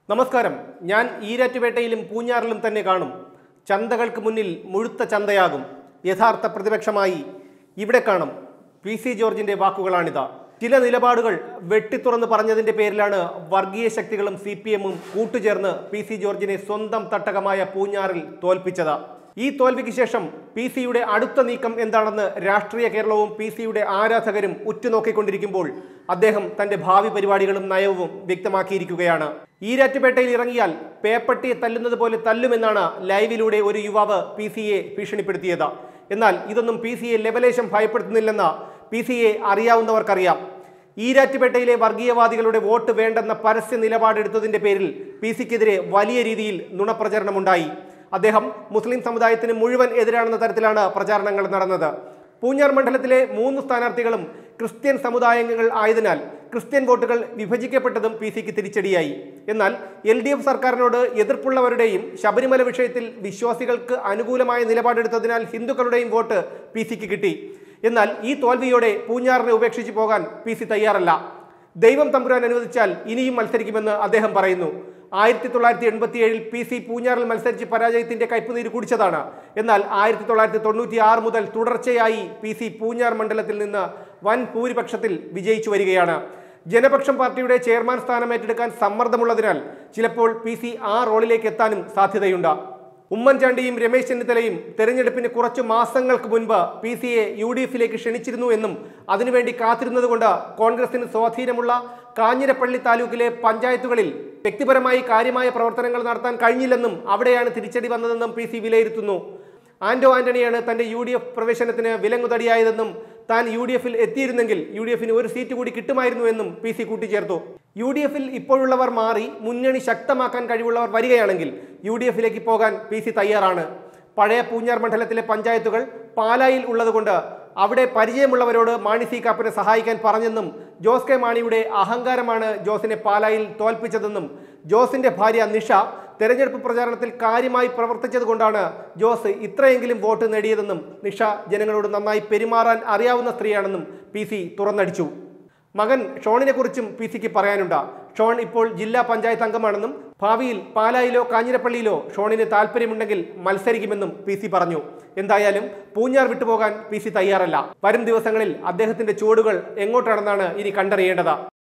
നമസ്കാരം ഞാൻ ഈരാറ്റുപേട്ടയിലും പൂഞ്ഞാറിലും തന്നെ കാണും ചന്തകൾക്ക് മുന്നിൽ മുഴുത്ത ചന്തയാകും യഥാർത്ഥ പ്രതിപക്ഷമായി ഇവിടെ കാണും പി സി ജോർജിന്റെ വാക്കുകളാണിത് ചില നിലപാടുകൾ വെട്ടിത്തുറന്ന് പറഞ്ഞതിന്റെ പേരിലാണ് വർഗീയ ശക്തികളും സി പി എമ്മും കൂട്ടുചേർന്ന് പി സി ജോർജിനെ സ്വന്തം തട്ടകമായ പൂഞ്ഞാറിൽ തോൽപ്പിച്ചത് ഈ തോൽവിക്ക് ശേഷം പി സിയുടെ അടുത്ത നീക്കം എന്താണെന്ന് രാഷ്ട്രീയ കേരളവും പി സിയുടെ ആരാധകരും ഉറ്റുനോക്കിക്കൊണ്ടിരിക്കുമ്പോൾ അദ്ദേഹം തന്റെ ഭാവി പരിപാടികളും നയവും വ്യക്തമാക്കിയിരിക്കുകയാണ് ഈരാറ്റുപേട്ടയിൽ ഇറങ്ങിയാൽ പേപ്പട്ടിയെ തല്ലുന്നത് പോലെ തല്ലുമെന്നാണ് ലൈവിലൂടെ ഒരു യുവാവ് പി സിയെ ഭീഷണിപ്പെടുത്തിയത് എന്നാൽ ഇതൊന്നും പി സിയെ ലെവലേശം ഭയപ്പെടുത്തുന്നില്ലെന്ന് പി സിയെ അറിയാവുന്നവർക്കറിയാം ഈരാറ്റുപേട്ടയിലെ വർഗീയവാദികളുടെ വോട്ട് വേണ്ടെന്ന പരസ്യ നിലപാടെടുത്തതിന്റെ പേരിൽ പി സിക്കെതിരെ വലിയ രീതിയിൽ നുണപ്രചരണമുണ്ടായി അദ്ദേഹം മുസ്ലിം സമുദായത്തിന് മുഴുവൻ എതിരാണെന്ന തരത്തിലാണ് പ്രചാരണങ്ങൾ നടന്നത് പൂഞ്ഞാർ മണ്ഡലത്തിലെ മൂന്ന് സ്ഥാനാർത്ഥികളും ക്രിസ്ത്യൻ സമുദായങ്ങൾ ആയതിനാൽ ക്രിസ്ത്യൻ വോട്ടുകൾ വിഭജിക്കപ്പെട്ടതും പി സിക്ക് തിരിച്ചടിയായി എന്നാൽ എൽ ഡി എഫ് സർക്കാരിനോട് എതിർപ്പുള്ളവരുടെയും ശബരിമല വിഷയത്തിൽ വിശ്വാസികൾക്ക് അനുകൂലമായ നിലപാടെടുത്തതിനാൽ ഹിന്ദുക്കളുടെയും വോട്ട് പി സിക്ക് കിട്ടി എന്നാൽ ഈ തോൽവിയോടെ പൂഞ്ഞാറിനെ ഉപേക്ഷിച്ച് പോകാൻ പി സി തയ്യാറല്ല ദൈവം തമ്പുരാൻ അനുവദിച്ചാൽ ഇനിയും മത്സരിക്കുമെന്ന് അദ്ദേഹം പറയുന്നു ആയിരത്തി തൊള്ളായിരത്തി എൺപത്തി ഏഴിൽ പി സി പൂഞ്ഞാറിൽ മത്സരിച്ച് പരാജയത്തിന്റെ കയ്പുനീര് കുടിച്ചതാണ് എന്നാൽ ആയിരത്തി തൊള്ളായിരത്തി തൊണ്ണൂറ്റി ആറ് മുതൽ തുടർച്ചയായി പി സി പൂഞ്ഞാർ മണ്ഡലത്തിൽ നിന്ന് വൻ ഭൂരിപക്ഷത്തിൽ വിജയിച്ചു വരികയാണ് ജനപക്ഷം പാർട്ടിയുടെ ചെയർമാൻ സ്ഥാനം ഏറ്റെടുക്കാൻ സമ്മർദ്ദമുള്ളതിനാൽ ചിലപ്പോൾ പി സി ആ റോളിലേക്ക് എത്താനും സാധ്യതയുണ്ട് ഉമ്മൻചാണ്ടിയും രമേശ് ചെന്നിത്തലയും തെരഞ്ഞെടുപ്പിന് കുറച്ചു മാസങ്ങൾക്ക് മുൻപ് പി സിയെ യു ഡി എഫിലേക്ക് ക്ഷണിച്ചിരുന്നു എന്നും അതിനുവേണ്ടി കാത്തിരുന്നതുകൊണ്ട് കോൺഗ്രസിന് സ്വാധീനമുള്ള കാഞ്ഞിരപ്പള്ളി താലൂക്കിലെ പഞ്ചായത്തുകളിൽ വ്യക്തിപരമായി കാര്യമായ പ്രവർത്തനങ്ങൾ നടത്താൻ കഴിഞ്ഞില്ലെന്നും അവിടെയാണ് തിരിച്ചടി വന്നതെന്നും പി സി വിലയിരുത്തുന്നു ആന്റോ ആന്റണിയാണ് തന്റെ യു ഡി എഫ് പ്രവേശനത്തിന് വിലങ്ങുതടിയായതെന്നും താൻ യു ഡി എഫിൽ എത്തിയിരുന്നെങ്കിൽ യു ഡി എഫിന് ഒരു സീറ്റ് കൂടി കിട്ടുമായിരുന്നു എന്നും പി സി കൂട്ടിച്ചേർത്തു യു ഡി എഫിൽ ഇപ്പോഴുള്ളവർ മാറി മുന്നണി ശക്തമാക്കാൻ കഴിവുള്ളവർ വരികയാണെങ്കിൽ യു ഡി എഫിലേക്ക് പോകാൻ പി സി തയ്യാറാണ് പഴയ പൂഞ്ഞാർ മണ്ഡലത്തിലെ പഞ്ചായത്തുകൾ പാലായിൽ ഉള്ളതുകൊണ്ട് അവിടെ പരിചയമുള്ളവരോട് മാണി സി കാപ്പനെ സഹായിക്കാൻ പറഞ്ഞെന്നും ജോസ് കെ മാണിയുടെ അഹങ്കാരമാണ് ജോസിനെ പാലായിൽ തോൽപ്പിച്ചതെന്നും ജോസിന്റെ ഭാര്യ നിഷ തെരഞ്ഞെടുപ്പ് പ്രചാരണത്തിൽ കാര്യമായി പ്രവർത്തിച്ചതുകൊണ്ടാണ് ജോസ് ഇത്രയെങ്കിലും വോട്ട് നേടിയതെന്നും നിഷ ജനങ്ങളോട് നന്നായി പെരുമാറാൻ അറിയാവുന്ന സ്ത്രീയാണെന്നും പി സി തുറന്നടിച്ചു മകൻ ഷോണിനെ കുറിച്ചും പി സിക്ക് പറയാനുണ്ട് ഷോൺ ഇപ്പോൾ ജില്ലാ പഞ്ചായത്ത് അംഗമാണെന്നും ഭാവിയിൽ പാലായിലോ കാഞ്ഞിരപ്പള്ളിയിലോ ഷോണിന് താല്പര്യമുണ്ടെങ്കിൽ മത്സരിക്കുമെന്നും പി സി പറഞ്ഞു എന്തായാലും പൂഞ്ഞാർ വിട്ടുപോകാൻ പി സി തയ്യാറല്ല വരും ദിവസങ്ങളിൽ അദ്ദേഹത്തിന്റെ ചുവടുകൾ എങ്ങോട്ടാണെന്നാണ് ഇനി കണ്ടറിയേണ്ടത്